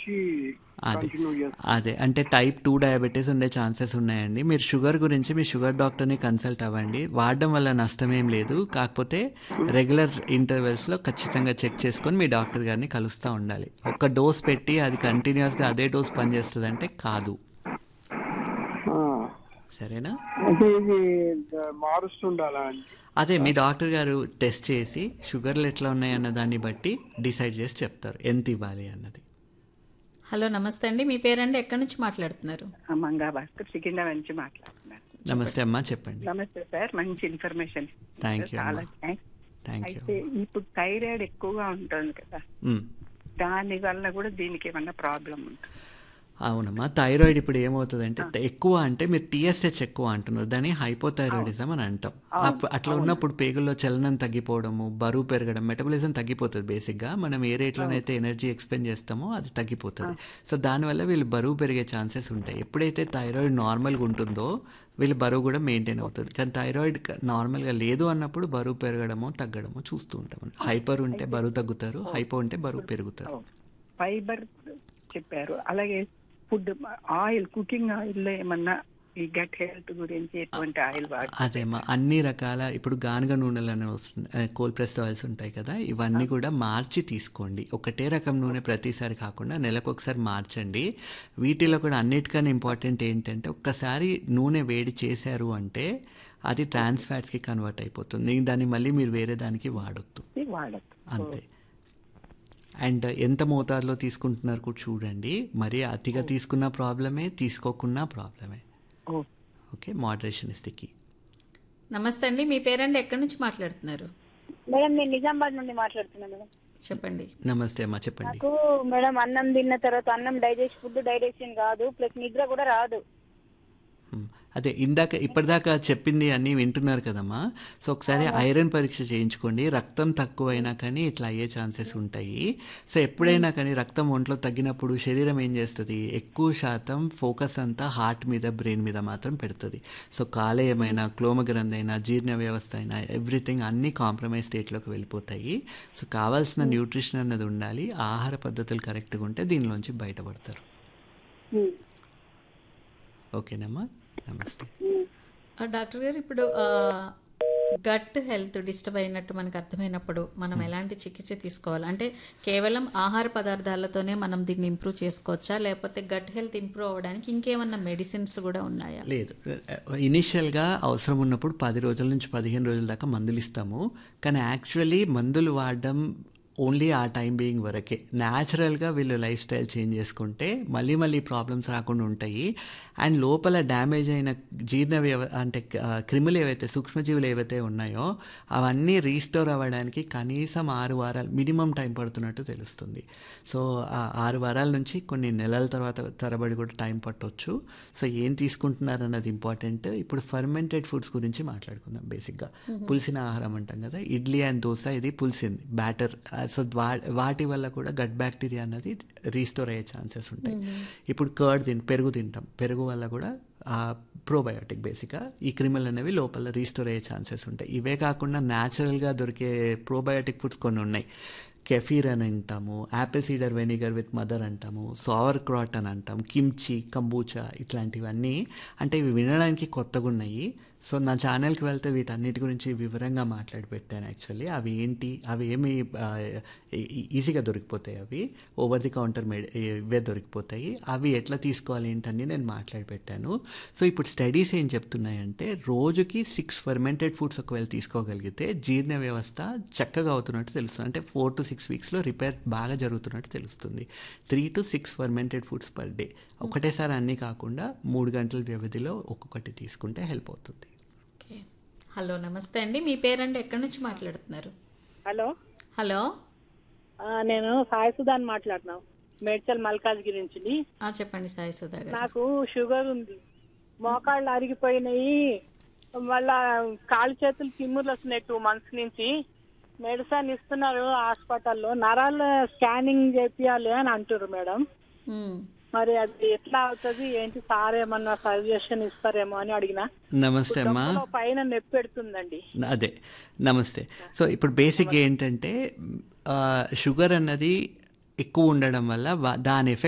నుంచి అదే కంటిన్యూ చేస్తాను అదే అంటే టైప్ టూ డయాబెటీస్ ఉండే ఛాన్సెస్ ఉన్నాయండి మీరు షుగర్ గురించి మీ షుగర్ డాక్టర్ని కన్సల్ట్ అవ్వండి వాడడం వల్ల నష్టం ఏం లేదు కాకపోతే రెగ్యులర్ ఇంటర్వెల్స్లో ఖచ్చితంగా చెక్ చేసుకొని మీ డాక్టర్ గారిని కలుస్తూ ఉండాలి ఒక డోస్ పెట్టి అది కంటిన్యూస్గా అదే డోస్ పనిచేస్తుంది అంటే కాదు ఆ, సరేనా అంటే ఇది ద- మారుస్తుండాలా అండి అదే మీ డాక్టర్ గారు టెస్ట్ చేసి షుగర్లు ఎట్లా ఉన్నాయన్న దాన్ని బట్టి డిసైడ్ చేసి చెప్తారు ఎంత ఇవ్వాలి అన్నది హలో నమస్తే అండి మీ పేరండి ఎక్కడి నుంచి మాట్లాడుతున్నారు మంగా భాస్కర్ సికింద్రా నుంచి మాట్లాడుతున్నాను నమస్తే అమ్మా చెప్పండి నమస్తే సార్ మంచి ఇన్ఫర్మేషన్ Thank you, చాలా అమ్మా. థ్యాంక్స్ థ్యాంక్ యూ అయితే ఇప్పుడు థైరాయిడ్ ఎక్కువగా ఉంటుంది కదా దాని వల్ల కూడా దీనికి ఏమన్నా ప్రాబ్లం ఉంటుంది అవునమ్మా థైరాయిడ్ ఇప్పుడు ఏమవుతుందంటే ఎక్కువ అంటే మీరు టీఎస్హెచ్ ఎక్కువ అంటున్నారు దాన్ని హైపోథైరాయిడిజం అని అంటాం అప్పు- అట్లా ఉన్నప్పుడు పేగుల్లో చలనం తగ్గిపోవడము బరువు పెరగడం మెటబలిజం తగ్గిపోతుంది బేసిక్గా మనం ఏ రేట్లోనైతే ఎనర్జీ ఎక్స్పెండ్ చేస్తామో అది తగ్గిపోతుంది సో దానివల్ల వీళ్ళు బరువు పెరిగే ఛాన్సెస్ ఉంటాయి ఎప్పుడైతే థైరాయిడ్ నార్మల్గా ఉంటుందో వీళ్ళ బరువు కూడా మెయింటైన్ అవుతుంది కానీ థైరాయిడ్ నార్మల్గా లేదు అన్నప్పుడు బరువు పెరగడమో తగ్గడమో చూస్తూ ఉంటాం హైపర్ ఉంటే బరువు తగ్గుతారు హైపో ఉంటే బరువు పెరుగుతారు ఫైబర్ చెప్పారు అలాగే ఫుడ్ ఆయిల్ కుకింగ్ ఆయిల్ లో ఏమన్నా ఈ గట్ హెల్త్ గురించి ఎటువంటి ఆయిల్ వాడు అదేమ్మా అన్ని రకాల ఇప్పుడు గానుగ నూనెలు అని వస్తుంది కోల్ ప్రెస్ ఆయిల్స్ ఉంటాయి కదా ఇవన్నీ కూడా మార్చి తీసుకోండి ఒకటే రకం నూనె ప్రతిసారి కాకుండా నెలకు ఒకసారి మార్చండి వీటిలో కూడా అన్నిటికన్నా ఇంపార్టెంట్ ఏంటంటే ఒక్కసారి నూనె వేడి చేశారు అంటే అది ట్రాన్స్ ఫ్యాట్స్కి కన్వర్ట్ అయిపోతుంది దాన్ని మళ్ళీ మీరు వేరే దానికి వాడొద్దు వాడద్దు అంతే అండ్ ఎంత మోతాదులో తీసుకుంటున్నారు కూడా చూడండి మరి అతిగా తీసుకున్న ప్రాబ్లమే తీసుకోకున్నా ప్రాబ్లమే ఓ okay moderation is the key నమస్తే అండి మీ పేరండి ఎక్కడి నుంచి మాట్లాడుతున్నారు మేడం నేను నిజామాబాద్ నుండి మాట్లాడుతున్నా మేడం చెప్పండి నమస్తే అమ్మా చెప్పండి నాకు మేడం అన్నం తిన్న తర్వాత అన్నం డైజెస్ట్ ఫుడ్ డైజెషన్ కాదు ప్లస్ నిద్ర కూడా రాదు మ్, అదే ఇందాక ఇప్పటిదాకా చెప్పింది అన్నీ వింటున్నారు కదమ్మా సో ఒకసారి ఐరన్ పరీక్ష చేయించుకోండి రక్తం తక్కువైనా కానీ ఇట్లా అయ్యే ఛాన్సెస్ ఉంటాయి సో ఎప్పుడైనా కానీ రక్తం ఒంట్లో తగ్గినప్పుడు శరీరం ఏం చేస్తుంది ఎక్కువ శాతం ఫోకస్ అంతా హార్ట్ మీద బ్రెయిన్ మీద మాత్రం పెడుతుంది సో కాలేయమైనా క్లోమగ్రంథి అయినా జీర్ణ వ్యవస్థ అయినా ఎవ్రీథింగ్ అన్నీ కాంప్రమైజ్ స్టేట్లోకి వెళ్ళిపోతాయి సో కావాల్సిన న్యూట్రిషన్ అన్నది ఉండాలి ఆహార పద్ధతులు కరెక్ట్గా ఉంటే దీనిలోంచి బయటపడతారు ఉమ్. ఓకేనమ్మా నమస్తే ఆ, డాక్టర్ గారు ఇప్పుడు గట్ హెల్త్ డిస్టర్బ్ అయినట్టు మనకు అర్థమైనప్పుడు మనం ఎలాంటి చికిత్స తీసుకోవాలి అంటే కేవలం ఆహార పదార్థాలతోనే మనం దీన్ని ఇంప్రూవ్ చేసుకోవచ్చా లేకపోతే గట్ హెల్త్ ఇంప్రూవ్ అవ్వడానికి ఇంకేమన్నా మెడిసిన్స్ కూడా ఉన్నాయా లేదు ఇనిషియల్గా అవసరం ఉన్నప్పుడు పది రోజుల నుంచి పదిహేను రోజుల దాకా మందులు ఇస్తాము కానీ యాక్చువల్లీ మందులు వాడడం ఓన్లీ ఆ టైం బీయింగ్ వరకే న్యాచురల్గా వీళ్ళు లైఫ్ స్టైల్ చేంజ్ చేసుకుంటే మళ్ళీ మళ్ళీ ప్రాబ్లమ్స్ రాకుండా ఉంటాయి అండ్ లోపల డ్యామేజ్ అయిన జీర్ణ వ్యవ అంటే ఆ, క్రిములు ఏవైతే సూక్ష్మజీవులు ఏవైతే ఉన్నాయో అవన్నీ రీస్టోర్ అవ్వడానికి కనీసం ఆరు వారాలు మినిమం టైం పడుతున్నట్టు తెలుస్తుంది సో ఆ ఆరు వారాల నుంచి కొన్ని నెలల తర్వాత తరబడి కూడా టైం పట్టొచ్చు సో ఏం తీసుకుంటున్నారు అన్నది ఇంపార్టెంట్ ఇప్పుడు ఫర్మెంటెడ్ ఫుడ్స్ గురించి మాట్లాడుకుందాం బేసిక్గా పులిసిన ఆహారం అంటాం కదా ఇడ్లీ అండ్ దోశ ఇది పులిసింది బ్యాటర్ సో వా- వాటి వల్ల కూడా గట్ బ్యాక్టీరియా అన్నది రీస్టోర్ అయ్యే ఛాన్సెస్ ఉంటాయి ఇప్పుడు కర్డ్ తిన్ పెరుగు తింటాం పెరుగు వల్ల కూడా ప్రోబయోటిక్ బేసిక్గా ఈ క్రిములు అనేవి లోపల రీస్టోర్ అయ్యే ఛాన్సెస్ ఉంటాయి ఇవే కాకుండా న్యాచురల్గా దొరికే ప్రోబయోటిక్ ఫుడ్స్ కొన్ని ఉన్నాయి కెఫీర్ అని అంటాము apple cider vinegar with mother అంటాము సోవర్ క్రాట్ అని అంటాం కిమ్చి కంబూచా ఇట్లాంటివన్నీ అంటే ఇవి వినడానికి కొత్తగా ఉన్నాయి సో నా ఛానల్కి వెళ్తే వీటన్నిటి గురించి వివరంగా మాట్లాడి పెట్టాను యాక్చువల్లీ అవి ఏంటి అవి ఏమి ఆ, ఈ- ఈజీగా దొరికిపోతాయి అవి ఓవర్ ది కౌంటర్ మెడ్ ఇవే దొరికిపోతాయి అవి ఎట్లా తీసుకోవాలి ఏంటని నేను మాట్లాడి పెట్టాను సో ఇప్పుడు స్టడీస్ ఏం చెప్తున్నాయంటే రోజుకి సిక్స్ ఫర్మెంటెడ్ ఫుడ్స్ ఒకవేళ తీసుకోగలిగితే జీర్ణ వ్యవస్థ చక్కగా అవుతున్నట్టు తెలుస్తుంది అంటే ఫోర్ టు సిక్స్ వీక్స్లో రిపేర్ బాగా జరుగుతున్నట్టు తెలుస్తుంది three to six fermented foods per day ఒకటేసారి అన్నీ కాకుండా మూడు గంటల వ్యవధిలో ఒక్కొక్కటి తీసుకుంటే హెల్ప్ అవుతుంది ఓకే హలో నమస్తే అండి మీ పేరండి ఎక్కడి నుంచి మాట్లాడుతున్నారు హలో హలో ఆ, నేను సాయి సుధాన్ మాట్లాడుతున్నాను మేడ్చల్ మల్కాజ్గిరి నుంచి ఆ, చెప్పండి సాయి సుధా గారు నాకు షుగర్ ఉంది మోకాళ్ళు అరిగిపోయినాయి మళ్ళా కాళ్ళు చేతులు తిమ్ముర్లు వస్తున్నాయి టూ మంత్స్ నుంచి మెడిసిన్ ఇస్తున్నారు హాస్పిటల్లో నరాల స్కానింగ్ చేపియాలి అని అంటారు మేడం ఉమ్. మరి అది ఎట్లా అవుతుంది ఏంటి సార్ ఏమన్నా సజెషన్ ఇస్తారేమో అని అడిగిన నమస్తే అమ్మా డొక్కలో పైన నొప్పి పెడుతుందండి అదే నమస్తే సో ఇప్పుడు బేసిక్ ఏంటంటే ఆ, షుగర్ అన్నది ఎక్కువ ఉండడం వల్ల వా- దాని ఎఫెక్ట్